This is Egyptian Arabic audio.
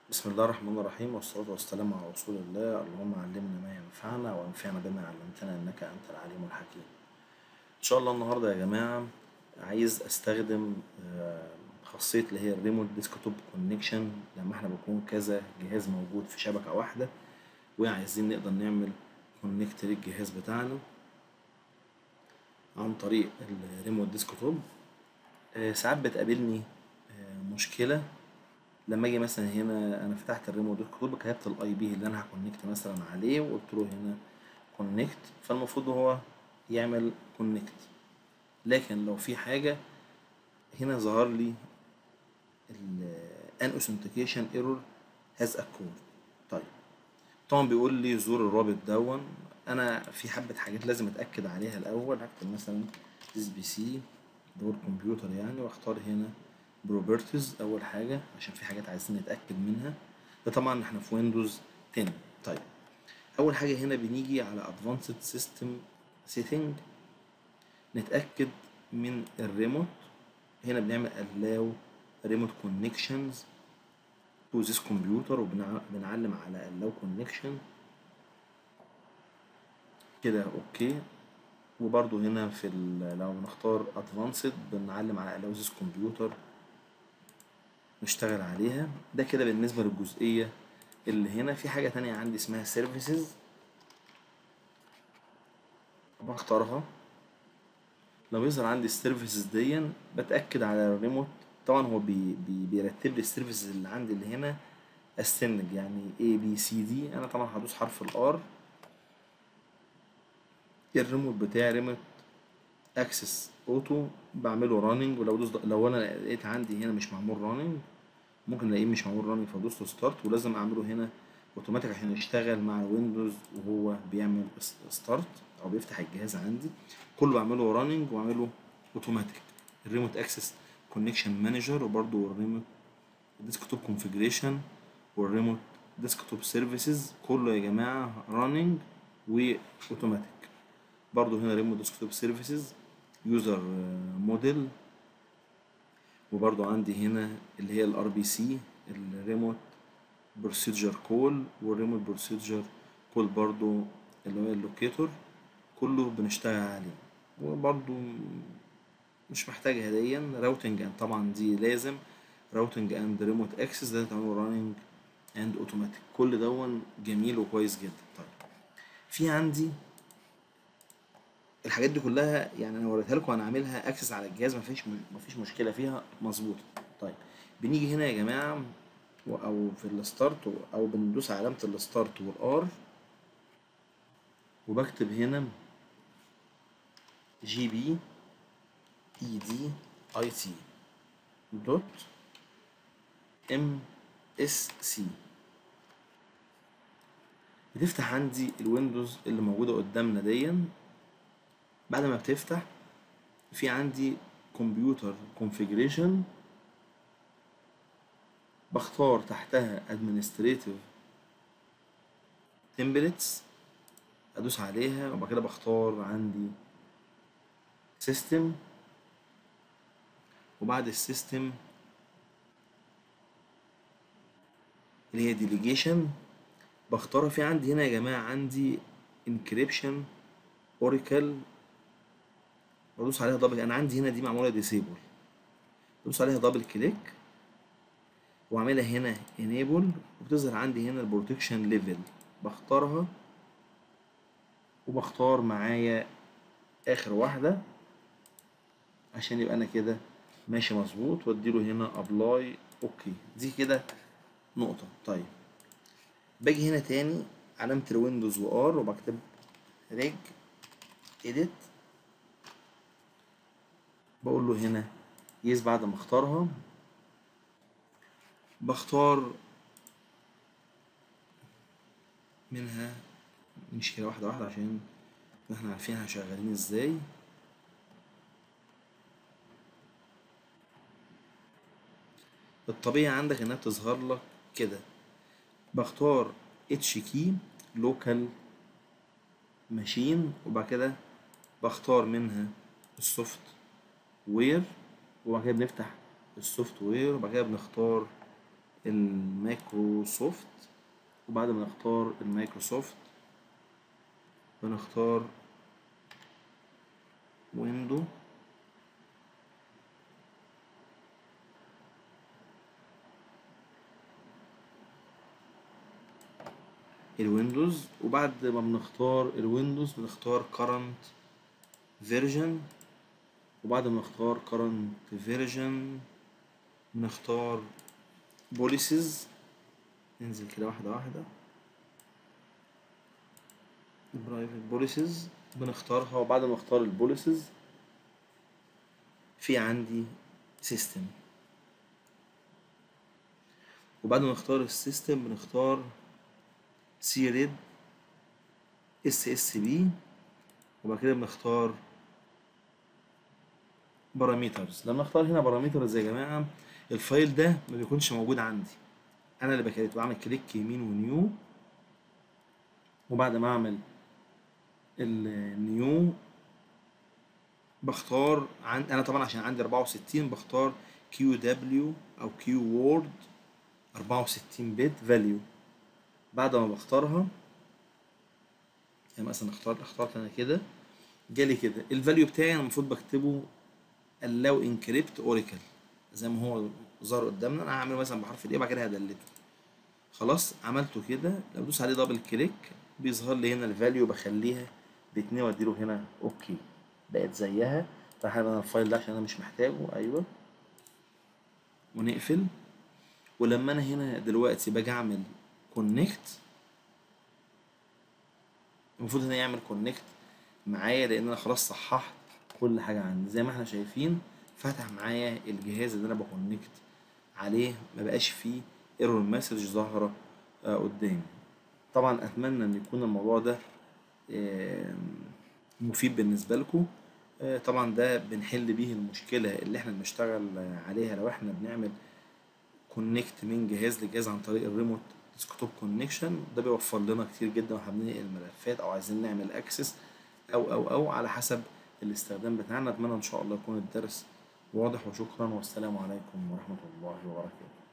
بسم الله الرحمن الرحيم والصلاة والسلام على رسول الله اللهم علمنا ما ينفعنا وانفعنا بما علمتنا انك انت العليم الحكيم ان شاء الله النهاردة يا جماعة عايز استخدم آه، خاصية اللي هي الريموت ديسكتوب كونكشن لما احنا بيكون كذا جهاز موجود في شبكة واحدة وعايزين نقدر نعمل كونكت للجهاز بتاعنا عن طريق الريموت ديسكتوب آه، ساعات بتقابلني آه، مشكلة لما اجي مثلا هنا انا فتحت الريموت ديسكتوب كتبت الاي بي اللي انا هكونكت مثلا عليه وقلت له هنا كونكت فالمفروض هو يعمل كونكت لكن لو في حاجة هنا ظهر لي ال an authentication error has occurred طيب طبعا بيقول لي زور الرابط دون انا في حبة حاجات لازم اتأكد عليها الاول هكتب مثلا اس بي سي دور كمبيوتر يعني واختار هنا بروبرتيز اول حاجة عشان في حاجات عايزين نتأكد منها ده طبعا احنا في ويندوز 10 طيب اول حاجة هنا بنيجي على advanced system setting نتأكد من الريموت هنا بنعمل allow remote connections to this computer وبنعلم على allow connection كده اوكي وبرضو هنا في ال- لو بنختار advanced بنعلم على allow this computer نشتغل عليها ده كده بالنسبة للجزئية اللي هنا في حاجة تانية عندي اسمها services بختارها لو يظهر عندي السيرفيسز دي بتأكد على الريموت طبعا هو بي بي بيرتب لي السيرفيسز اللي عندي اللي هنا استنج يعني A B C D انا طبعا هدوس حرف الار الريموت بتاعي ريموت اكسس اوتو بعمله راننج ولو دوس لو انا لقيت عندي هنا مش معمول راننج ممكن الاقيه مش معمول راننج فادوس له ستارت ولازم اعمله هنا اوتوماتيك عشان يشتغل مع الويندوز وهو بيعمل ستارت او بيفتح الجهاز عندي كله بعمله راننج واعمله اوتوماتيك الريموت اكسس كونكشن مانجر وبرده الريموت ديسكتوب كونفيجريشن والريموت ديسكتوب سيرفيسز كله يا جماعه راننج واوتوماتيك برضو هنا ريموت ديسكتوب سيرفيسز يوزر موديل وبرضو عندي هنا اللي هي الار بي سي الريموت بروسيجر كول والريموت بروسيجر كول برضو اللي هو اللوكيتور كله بنشتغل عليه وبرضو مش محتاج هديا راوتنج طبعا دي لازم راوتنج اند ريموت اكسس ده تعمله راننج اند اوتوماتيك كل دون جميل وكويس جدا طيب في عندي الحاجات دي كلها يعني انا وريتها لكم انا عاملها اكسس على الجهاز مفيش مفيش مشكله فيها مظبوطه طيب بنيجي هنا يا جماعه و- او في الستارت او بندوس علامه الستارت والار وبكتب هنا جي بي اي دي اي تي دوت ام اس سي بتفتح عندي الويندوز اللي موجوده قدامنا دي بعد ما بتفتح في عندي كمبيوتر كونفيجريشن بختار تحتها administrative templates ادوس عليها وبعد كده بختار عندي system وبعد السيستم اللي هي delegation بختارها في عندي هنا يا جماعة عندي encryption oracle بدوس عليها دبل انا عندي هنا دي معموله ديسيبل بدوس عليها دبل كليك واعملها هنا انيبل وبتظهر عندي هنا البروتكشن ليفل بختارها وبختار معايا اخر واحده عشان يبقى انا كده ماشي مظبوط واديله هنا ابلاي اوكي دي كده نقطه طيب باجي هنا تاني علامه الويندوز وار وبكتب ريج اديت بقول له هنا يس بعد ما اختارها بختار منها نمشي كده واحدة واحدة عشان احنا عارفين احنا شغالين ازاي الطبيعي عندك انها بتظهر لك كده بختار اتش كي لوكال ماشين وبعد كده بختار منها السوفت وير وبعد كده بنفتح السوفت وير وبعد كده بنختار المايكروسوفت وبعد ما نختار المايكروسوفت بنختار ويندو الويندوز وبعد ما بنختار الويندوز بنختار current version وبعد ما نختار current version نختار policies ننزل كده واحدة واحدة private policies بنختارها وبعد ما اختار البوليسز في عندي system وبعد ما نختار السيستم بنختار سيريد اس اس بي وبعد كده بنختار باراميترز لما اختار هنا باراميترز يا جماعه الفايل ده ما بيكونش موجود عندي انا اللي بكريت بعمل كليك يمين ونيو وبعد ما اعمل النيو بختار عن انا طبعا عشان عندي 64 بختار كيو دبليو او كيو وورد 64 بت فاليو بعد ما بختارها يعني مثلا اخترت اخترت انا كده جالي كده الفاليو بتاعي انا المفروض بكتبه allow encrypt oracle زي ما هو ظهر قدامنا انا هعمله مثلا بحرف الايه بعد كده هدلته خلاص عملته كده لو ادوس عليه دبل كليك بيظهر لي هنا الفاليو بخليها باتنين واديله هنا اوكي بقت زيها راح انا الفايل ده عشان انا مش محتاجه ايوه ونقفل ولما انا هنا دلوقتي باجي اعمل كونكت المفروض هنا يعمل كونكت معايا لان انا خلاص صححت كل حاجه عندي زي ما احنا شايفين فتح معايا الجهاز اللي انا بكونكت عليه ما بقاش فيه ايرور مسج ظاهره آه قدامي طبعا اتمنى ان يكون الموضوع ده آه مفيد بالنسبه لكم آه طبعا ده بنحل بيه المشكله اللي احنا بنشتغل عليها لو احنا بنعمل كونكت من جهاز لجهاز عن طريق الريموت ديسكتوب كونكشن ده بيوفر لنا كتير جدا واحنا بننقل الملفات او عايزين نعمل اكسس او او او على حسب الاستخدام بتاعنا اتمنى ان شاء الله يكون الدرس واضح وشكرا والسلام عليكم ورحمه الله وبركاته